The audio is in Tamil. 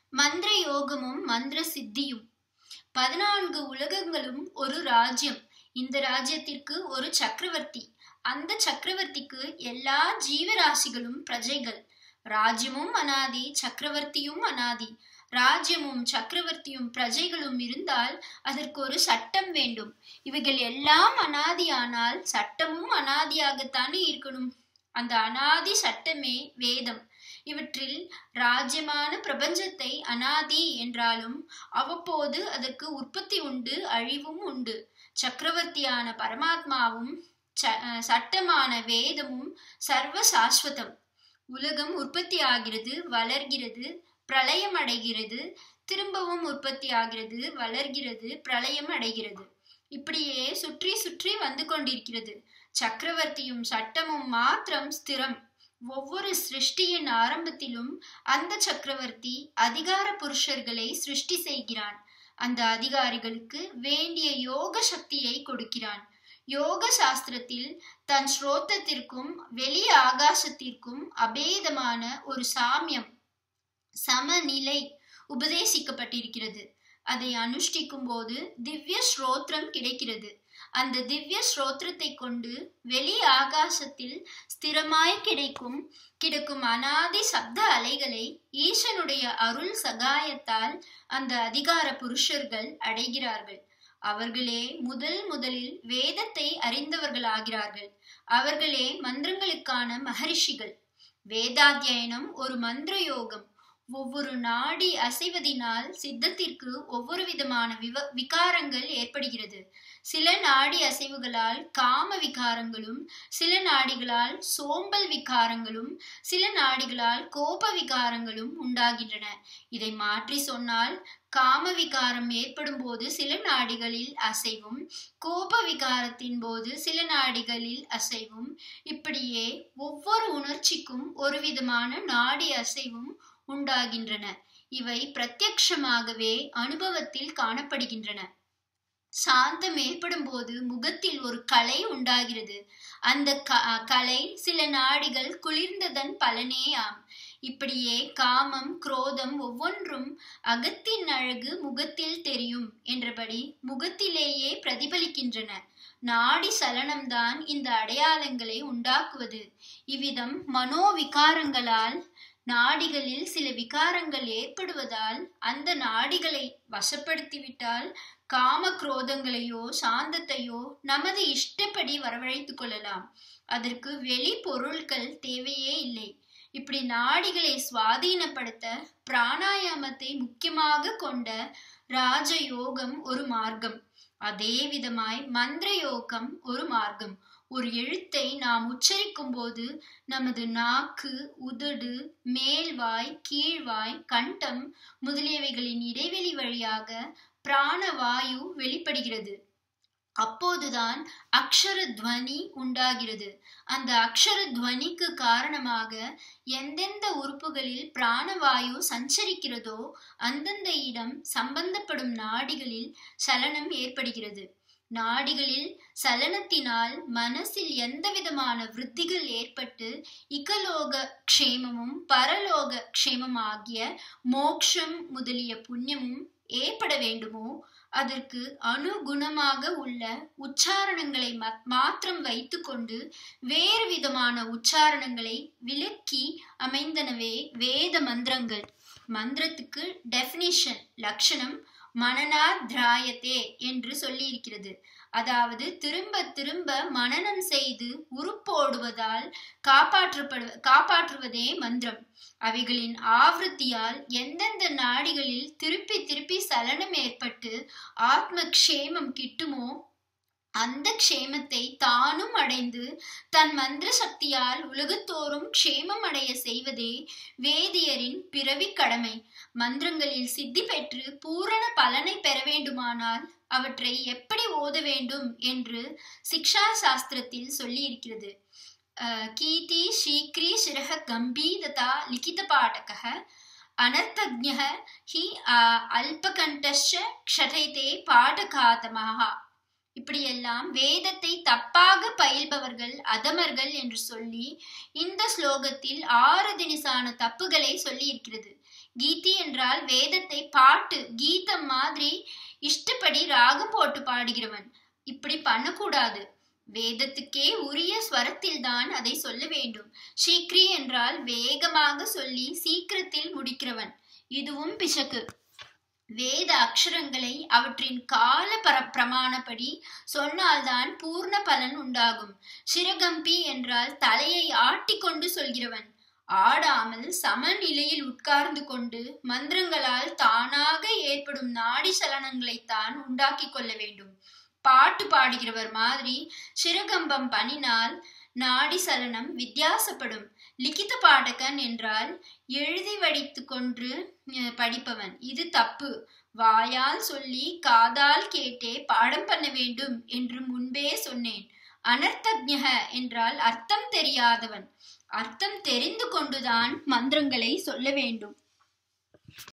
மந்திர யோகமும் மந்திர சித்தியும் பதினான்கு உலகங்களும் ஒரு ராஜ்யம் இந்த ராஜ்யத்திற்கு ஒரு சக்கரவர்த்தி அந்த சக்கரவர்த்திக்கு எல்லா ஜீவராசிகளும் பிரஜைகள் ராஜ்யமும் அனாதி சக்கரவர்த்தியும் அனாதி ராஜ்யமும் சக்கரவர்த்தியும் பிரஜைகளும் இருந்தால் அதற்கு ஒரு சட்டம் வேண்டும் இவைகள் எல்லாம் அனாதியானால் சட்டமும் அனாதியாகத்தானே இருக்கணும் அந்த அனாதி சட்டமே வேதம் இவற்றில் ராஜ்யமான பிரபஞ்சத்தை அனாதி என்றாலும் அவ்வப்போது அதற்கு உற்பத்தி உண்டு அழிவும் உண்டு சக்கரவர்த்தியான பரமாத்மாவும் சட்டமான வேதமும் சர்வ சாஸ்வதம் உலகம் உற்பத்தி ஆகிறது வளர்கிறது பிரளயம் அடைகிறது திரும்பவும் உற்பத்தி ஆகிறது வளர்கிறது பிரளயம் அடைகிறது இப்படியே சுற்றி சுற்றி வந்து கொண்டிருக்கிறது சக்கரவர்த்தியும் சட்டமும் மாத்திரம் ஸ்திரம் ஒவ்வொரு சிருஷ்டியின் ஆரம்பத்திலும் அந்த சக்கரவர்த்தி அதிகார புருஷர்களை சிருஷ்டி செய்கிறான் அந்த அதிகாரிகளுக்கு வேண்டிய யோக சக்தியை கொடுக்கிறான் யோக சாஸ்திரத்தில் தன் ஸ்ரோத்தத்திற்கும் வெளி ஆகாசத்திற்கும் அபேதமான ஒரு சாமியம் சமநிலை உபதேசிக்கப்பட்டிருக்கிறது அதை அனுஷ்டிக்கும் போது திவ்ய ஸ்ரோத்ரம் கிடைக்கிறது அந்த திவ்ய ஸ்ரோத்திரத்தை கொண்டு வெளி ஆகாசத்தில் ஸ்திரமாய் கிடைக்கும் கிடக்கும் அனாதி சப்த அலைகளை ஈசனுடைய அருள் சகாயத்தால் அந்த அதிகார புருஷர்கள் அடைகிறார்கள் அவர்களே முதல் முதலில் வேதத்தை அறிந்தவர்களாகிறார்கள் அவர்களே மந்திரங்களுக்கான மகரிஷிகள் வேதாத்தியனம் ஒரு மந்திர யோகம் ஒவ்வொரு நாடி அசைவதினால் சித்தத்திற்கு ஒவ்வொரு விதமான விவ விகாரங்கள் ஏற்படுகிறது சில நாடி அசைவுகளால் காம விகாரங்களும் சில நாடிகளால் சோம்பல் விகாரங்களும் சில நாடிகளால் கோப விகாரங்களும் உண்டாகின்றன இதை மாற்றி சொன்னால் காம விகாரம் ஏற்படும் போது சில நாடிகளில் அசைவும் கோப விகாரத்தின் போது சில நாடிகளில் அசைவும் இப்படியே ஒவ்வொரு உணர்ச்சிக்கும் ஒரு விதமான நாடி அசைவும் உண்டாகின்றன இவை பிரத்யக்ஷமாகவே அனுபவத்தில் காணப்படுகின்றன சாந்தம் ஏற்படும் போது முகத்தில் ஒரு கலை உண்டாகிறது அந்த கலை சில நாடிகள் குளிர்ந்ததன் பலனே ஆம் இப்படியே காமம் குரோதம் ஒவ்வொன்றும் அகத்தின் அழகு முகத்தில் தெரியும் என்றபடி முகத்திலேயே பிரதிபலிக்கின்றன நாடி சலனம்தான் இந்த அடையாளங்களை உண்டாக்குவது இவ்விதம் மனோவிகாரங்களால் நாடிகளில் சில விகாரங்கள் ஏற்படுவதால் அந்த நாடிகளை வசப்படுத்திவிட்டால் காம குரோதங்களையோ சாந்தத்தையோ நமது இஷ்டப்படி வரவழைத்துக் கொள்ளலாம் அதற்கு வெளி பொருட்கள் தேவையே இல்லை இப்படி நாடிகளை சுவாதீனப்படுத்த பிராணாயாமத்தை முக்கியமாக கொண்ட ராஜயோகம் ஒரு மார்க்கம் அதே விதமாய் மந்திர யோகம் ஒரு மார்க்கம் ஒரு எழுத்தை நாம் உச்சரிக்கும் போது நமது நாக்கு உதடு மேல்வாய் கீழ்வாய் கண்டம் முதலியவைகளின் இடைவெளி வழியாக பிராணவாயு வெளிப்படுகிறது அப்போதுதான் அக்ஷர துவனி உண்டாகிறது அந்த அக்ஷர துவனிக்கு காரணமாக எந்தெந்த உறுப்புகளில் பிராணவாயு சஞ்சரிக்கிறதோ அந்தந்த இடம் சம்பந்தப்படும் நாடிகளில் சலனம் ஏற்படுகிறது நாடிகளில் சலனத்தினால் மனசில் எந்த விதமான விருத்திகள் ஏற்பட்டு இகலோக க்ஷேமமும் பரலோக க்ஷேமம் ஆகிய மோக்ஷம் முதலிய புண்ணியமும் ஏற்பட வேண்டுமோ அதற்கு அனுகுணமாக உள்ள உச்சாரணங்களை மாத்திரம் வைத்துக்கொண்டு வேறு விதமான உச்சாரணங்களை விலக்கி அமைந்தனவே வேத மந்திரங்கள் மந்திரத்துக்கு டெஃபினிஷன் லட்சணம் மனனா திராயத்தே என்று சொல்லியிருக்கிறது அதாவது திரும்ப திரும்ப மனனம் செய்து உருப்போடுவதால் காப்பாற்றப்படு காப்பாற்றுவதே மந்திரம் அவைகளின் ஆவೃத்தியால் எந்தெந்த நாடிகளில் திருப்பி திருப்பி சலனம் ஏற்பட்டு ஆத்ம க்ஷேமம் கிட்டுமோ அந்த க்ஷேமத்தை தானும் அடைந்து தன் மந்திர சக்தியால் உலகத்தோறும் க்ஷேமம் அடைய செய்வதே வேதியரின் பிறவி கடமை மந்திரங்களில் சித்தி பெற்று பூரண பலனை பெற வேண்டுமானால் அவற்றை எப்படி ஓத வேண்டும் என்று சிக்ஷா சாஸ்திரத்தில் சொல்லியிருக்கிறது கீதி ஸ்ரீக்ரி சிரக கம்பீததா லிகித பாடக அனர்த்தஜ ஹி அல்பகண்டஷ க்ஷதைதே பாடகாதமாக இப்படியெல்லாம் வேதத்தை தப்பாக பயில்பவர்கள் அதமர்கள் என்று சொல்லி இந்த ஸ்லோகத்தில் ஆறு தினிசான தப்புகளை சொல்லி இருக்கிறது கீதி என்றால் வேதத்தை பாட்டு கீதம் மாதிரி இஷ்டப்படி ராகம் போட்டு பாடுகிறவன் இப்படி பண்ணக்கூடாது வேதத்துக்கே உரிய ஸ்வரத்தில் தான் அதை சொல்ல வேண்டும் சீக்ரி என்றால் வேகமாக சொல்லி சீக்கிரத்தில் முடிக்கிறவன் இதுவும் பிசக்கு வேத அக்ஷரங்களை அவற்றின் கால பர பிரமாணப்படி சொன்னால்தான் பூர்ண பலன் உண்டாகும் சிரகம்பி என்றால் தலையை ஆட்டிக்கொண்டு சொல்கிறவன் ஆடாமல் சமநிலையில் உட்கார்ந்து கொண்டு மந்திரங்களால் தானாக ஏற்படும் நாடி சலனங்களைத்தான் உண்டாக்கி கொள்ள வேண்டும் பாட்டு பாடுகிறவர் மாதிரி சிறகம்பம் பண்ணினால் நாடி சலனம் வித்தியாசப்படும் லிகித பாடகன் என்றால் எழுதி வடித்து கொன்று படிப்பவன் இது தப்பு வாயால் சொல்லி காதால் கேட்டே பாடம் பண்ண வேண்டும் என்று முன்பே சொன்னேன் அனர்த்தஜக என்றால் அர்த்தம் தெரியாதவன் அர்த்தம் தெரிந்து கொண்டுதான் மந்திரங்களை சொல்ல வேண்டும்